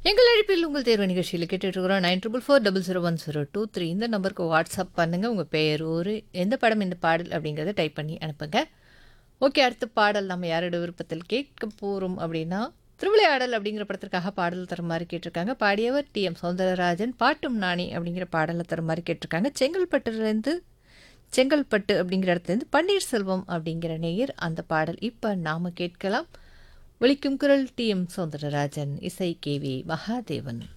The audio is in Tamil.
எங்கள் அழைப்பில் உங்கள் தேர்வு நிகழ்ச்சியில் கேட்டுட்ருக்குறோம் nine triple four double zero one zero two three இந்த நம்பருக்கு வாட்ஸ்அப் பண்ணுங்கள் உங்கள் பெயர் ஊர் எந்த படம் இந்த பாடல் அப்படிங்கிறத டைப் பண்ணி அனுப்புங்க ஓகே அடுத்த பாடல் நம்ம யாரோட விருப்பத்தில் கேட்க போகிறோம் அப்படின்னா திருவிளையாடல் அப்படிங்கிற படத்திற்காக பாடல் தர மாதிரி கேட்டிருக்காங்க பாடியவர் டி எம் சௌந்தரராஜன் பாட்டும் நாணி அப்படிங்கிற பாடலை தர மாதிரி கேட்டிருக்காங்க செங்கல்பட்டுலேருந்து செங்கல்பட்டு அப்படிங்கிற இடத்துலேருந்து பன்னீர்செல்வம் அப்படிங்கிற நேயர் அந்த பாடல் இப்போ நாம் கேட்கலாம் ஒலிக்கும் குரல் டி எம் சௌந்தரராஜன் இசை கே வி மகாதேவன்